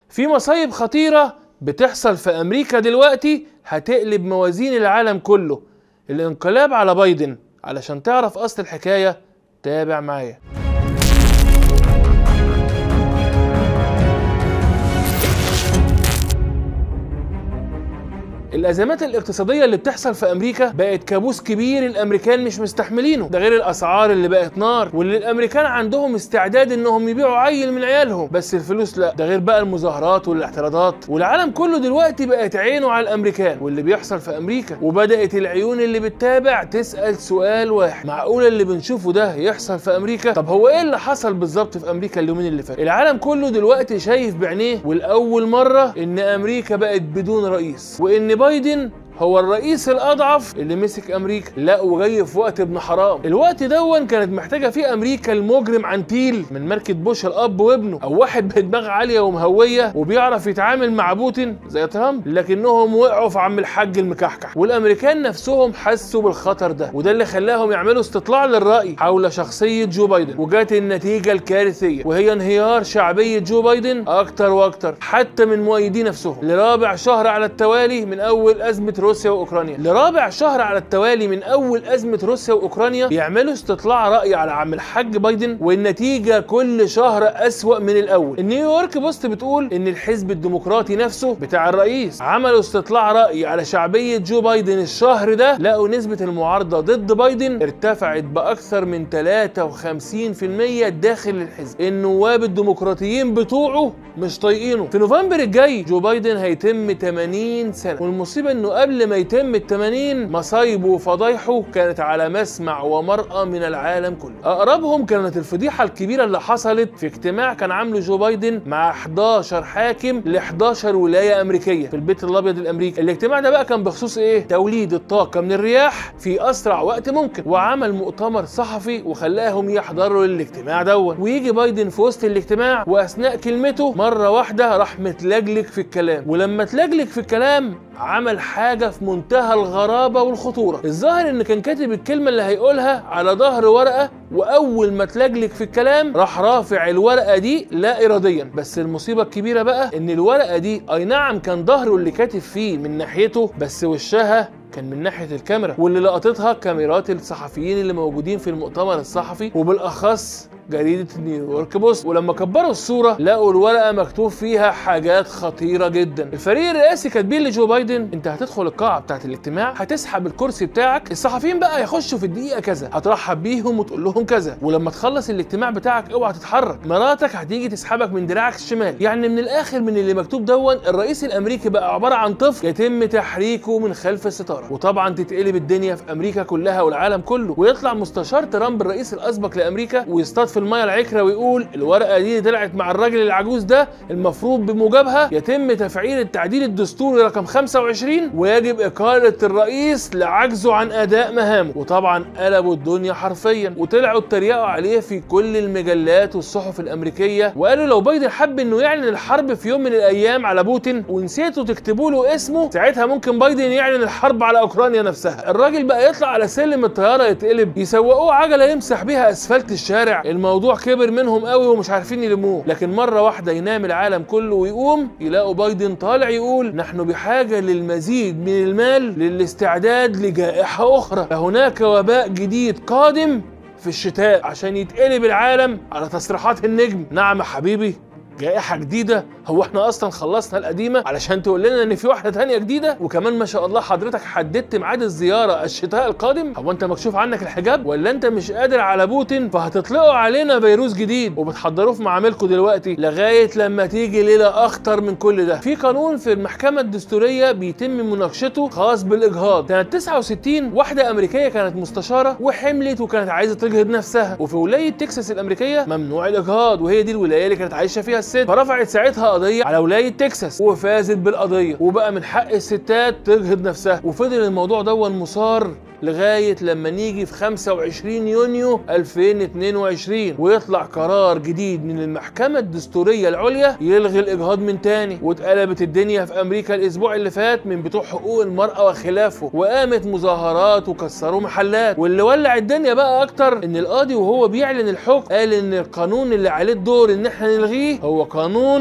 في مصايب خطيرة بتحصل في أمريكا دلوقتي هتقلب موازين العالم كله الانقلاب على بايدن علشان تعرف أصل الحكاية تابع معايا الازمات الاقتصاديه اللي بتحصل في امريكا بقت كابوس كبير الامريكان مش مستحملينه ده غير الاسعار اللي بقت نار واللي الامريكان عندهم استعداد انهم يبيعوا عيل من عيالهم بس الفلوس لا ده غير بقى المظاهرات والاعتراضات والعالم كله دلوقتي بقت عينه على الامريكان واللي بيحصل في امريكا وبدات العيون اللي بتتابع تسال سؤال واحد معقول اللي بنشوفه ده يحصل في امريكا طب هو ايه اللي حصل بالظبط في امريكا اليومين اللي فاتوا العالم كله دلوقتي شايف بعينيه والاول مره ان امريكا بقت بدون رئيس وان بايدن هو الرئيس الاضعف اللي مسك امريكا لا وجاي في وقت ابن حرام الوقت دون كانت محتاجه فيه امريكا المجرم عنتيل من ماركه بوش الاب وابنه او واحد بدماغ عاليه ومهويه وبيعرف يتعامل مع بوتين زي ترامب لكنهم وقعوا في عم الحاج المكحكح والامريكان نفسهم حسوا بالخطر ده وده اللي خلاهم يعملوا استطلاع للراي حول شخصيه جو بايدن وجات النتيجه الكارثيه وهي انهيار شعبيه جو بايدن اكتر واكتر حتى من مؤيديه نفسهم لرابع شهر على التوالي من اول ازمه روسيا واوكرانيا لرابع شهر على التوالي من اول ازمه روسيا واوكرانيا بيعملوا استطلاع راي على عم الحاج بايدن والنتيجه كل شهر اسوا من الاول النيويورك بوست بتقول ان الحزب الديمقراطي نفسه بتاع الرئيس عملوا استطلاع راي على شعبيه جو بايدن الشهر ده لقوا نسبه المعارضه ضد بايدن ارتفعت باكثر من 53% داخل الحزب النواب الديمقراطيين بتوعه مش طايقينه في نوفمبر الجاي جو بايدن هيتم 80 سنه والمصيبه انه قبل ما يتم ال 80 مصايبه وفضايحه كانت على مسمع ومرأى من العالم كله اقربهم كانت الفضيحه الكبيره اللي حصلت في اجتماع كان عامله جو بايدن مع 11 حاكم ل 11 ولايه امريكيه في البيت الابيض الامريكي الاجتماع ده بقى كان بخصوص ايه توليد الطاقه من الرياح في اسرع وقت ممكن وعمل مؤتمر صحفي وخلاهم يحضروا الاجتماع دون ويجي بايدن في وسط الاجتماع واثناء كلمته مره واحده راح متلجلج في الكلام ولما اتلجلج في الكلام عمل حاجه في منتهى الغرابه والخطوره الظاهر ان كان كاتب الكلمه اللي هيقولها على ظهر ورقه واول ما اتلجلج في الكلام راح رافع الورقه دي لا اراديا بس المصيبه الكبيره بقى ان الورقه دي اي نعم كان ظهره اللي كاتب فيه من ناحيته بس وشها كان من ناحيه الكاميرا واللي لقطتها كاميرات الصحفيين اللي موجودين في المؤتمر الصحفي وبالاخص جريدة نيويورك بوست ولما كبروا الصورة لقوا الورقة مكتوب فيها حاجات خطيرة جدا الفريق الرئاسي كاتبين لجو بايدن انت هتدخل القاعة بتاعت الاجتماع هتسحب الكرسي بتاعك الصحفيين بقى يخشوا في الدقيقة كذا هترحب بيهم وتقول لهم كذا ولما تخلص الاجتماع بتاعك اوعى تتحرك مراتك هتيجي تسحبك من دراعك الشمال يعني من الاخر من اللي مكتوب دون الرئيس الامريكي بقى عبارة عن طفل يتم تحريكه من خلف الستارة وطبعا تتقلب الدنيا في امريكا كلها والعالم كله ويطلع مستشار ترامب الرئيس الاسبق لامريكا ويصطاد في الميه العكره ويقول الورقه دي طلعت مع الراجل العجوز ده المفروض بموجبها يتم تفعيل التعديل الدستوري رقم 25 ويجب اقاله الرئيس لعجزه عن اداء مهامه وطبعا قلبوا الدنيا حرفيا وطلعوا اتريقوا عليه في كل المجلات والصحف الامريكيه وقالوا لو بايدن حب انه يعلن الحرب في يوم من الايام على بوتين ونسيتوا تكتبوا له اسمه ساعتها ممكن بايدن يعلن الحرب على اوكرانيا نفسها الراجل بقى يطلع على سلم الطياره يتقلب يسوقوه عجله يمسح بيها اسفلت الشارع الموضوع كبر منهم قوي ومش عارفين يلموه لكن مره واحده ينام العالم كله ويقوم يلاقوا بايدن طالع يقول نحن بحاجه للمزيد من المال للاستعداد لجائحه اخرى فهناك وباء جديد قادم في الشتاء عشان يتقلب العالم على تصريحات النجم نعم يا حبيبي جائحة جديدة هو احنا اصلا خلصنا القديمة علشان تقول لنا ان في واحدة تانية جديدة وكمان ما شاء الله حضرتك حددت ميعاد الزيارة الشتاء القادم هو انت مكشوف عنك الحجاب ولا انت مش قادر على بوتين فهتطلقوا علينا فيروس جديد وبتحضروه في معاملكم دلوقتي لغاية لما تيجي ليلة اخطر من كل ده في قانون في المحكمة الدستورية بيتم مناقشته خاص بالاجهاض سنة 69 واحدة امريكية كانت مستشارة وحملت وكانت عايزة تجهض نفسها وفي ولاية تكساس الامريكية ممنوع الاجهاض وهي دي الولاية اللي كانت عايشة فيها الست فرفعت ساعتها قضيه على ولايه تكساس وفازت بالقضيه وبقى من حق الستات تجهض نفسها وفضل الموضوع دون مثار لغايه لما نيجي في 25 يونيو 2022 ويطلع قرار جديد من المحكمه الدستوريه العليا يلغي الاجهاض من تاني واتقلبت الدنيا في امريكا الاسبوع اللي فات من بتوع حقوق المراه وخلافه وقامت مظاهرات وكسروا محلات واللي ولع الدنيا بقى اكتر ان القاضي وهو بيعلن الحكم قال ان القانون اللي عليه الدور ان احنا نلغيه هو قانون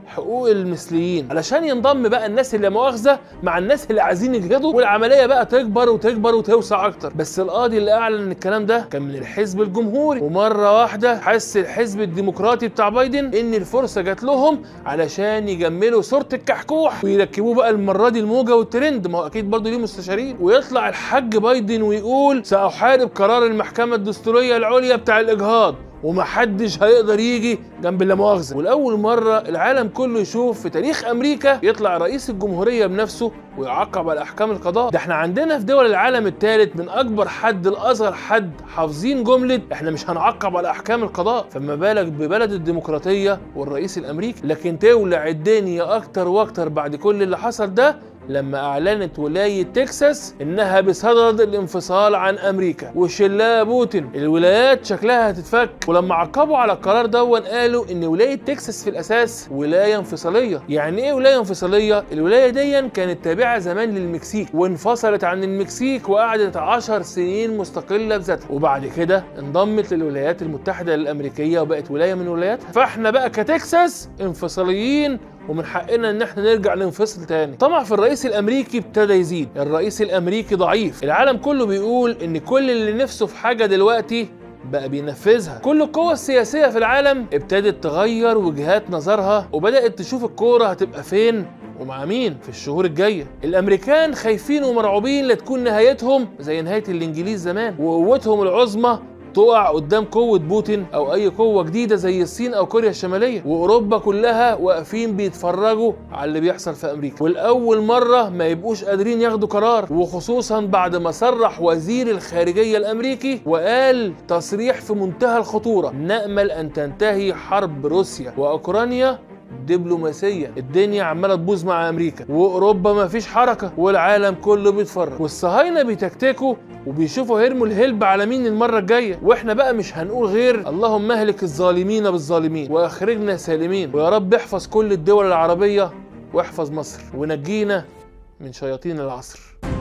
حقوق المثليين علشان ينضم بقى الناس اللي مؤاخذه مع الناس اللي عايزين يجهضوا والعمليه بقى تكبر وتكبر وتوسع اكتر بس القاضي اللي اعلن الكلام ده كان من الحزب الجمهوري ومره واحده حس الحزب الديمقراطي بتاع بايدن ان الفرصه جات لهم علشان يجملوا صوره الكحكوح ويركبوه بقى المره دي الموجه والترند ما هو اكيد برضه ليه مستشارين ويطلع الحاج بايدن ويقول ساحارب قرار المحكمه الدستوريه العليا بتاع الاجهاض ومحدش هيقدر يجي جنب لا مؤاخذه ولاول مره العالم كله يشوف في تاريخ امريكا يطلع رئيس الجمهوريه بنفسه ويعاقب على احكام القضاء ده احنا عندنا في دول العالم الثالث من اكبر حد لاصغر حد حافظين جمله احنا مش هنعاقب على احكام القضاء فما بالك ببلد الديمقراطيه والرئيس الامريكي لكن تولع الدنيا اكتر واكتر بعد كل اللي حصل ده لما اعلنت ولايه تكساس انها بصدد الانفصال عن امريكا وشلها بوتين الولايات شكلها هتتفك ولما عقبوا على القرار دون قالوا ان ولايه تكساس في الاساس ولايه انفصاليه يعني ايه ولايه انفصاليه الولايه دي كانت تابعه زمان للمكسيك وانفصلت عن المكسيك وقعدت 10 سنين مستقله بذاتها وبعد كده انضمت للولايات المتحده الامريكيه وبقت ولايه من ولاياتها فاحنا بقى كتكساس انفصاليين ومن حقنا ان احنا نرجع ننفصل تاني طمع في الرئيس الامريكي ابتدى يزيد الرئيس الامريكي ضعيف العالم كله بيقول ان كل اللي نفسه في حاجه دلوقتي بقى بينفذها كل القوى السياسية في العالم ابتدت تغير وجهات نظرها وبدأت تشوف الكورة هتبقى فين ومع مين في الشهور الجاية الأمريكان خايفين ومرعوبين لتكون نهايتهم زي نهاية الإنجليز زمان وقوتهم العظمى تقع قدام قوة بوتين أو أي قوة جديدة زي الصين أو كوريا الشمالية وأوروبا كلها واقفين بيتفرجوا على اللي بيحصل في أمريكا والأول مرة ما يبقوش قادرين ياخدوا قرار وخصوصا بعد ما صرح وزير الخارجية الأمريكي وقال تصريح في منتهى الخطورة نأمل أن تنتهي حرب روسيا وأوكرانيا دبلوماسيا الدنيا عماله تبوظ مع امريكا واوروبا ما فيش حركه والعالم كله بيتفرج والصهاينه بيتكتكوا وبيشوفوا هيرموا الهلب على مين المره الجايه واحنا بقى مش هنقول غير اللهم اهلك الظالمين بالظالمين واخرجنا سالمين ويا رب احفظ كل الدول العربيه واحفظ مصر ونجينا من شياطين العصر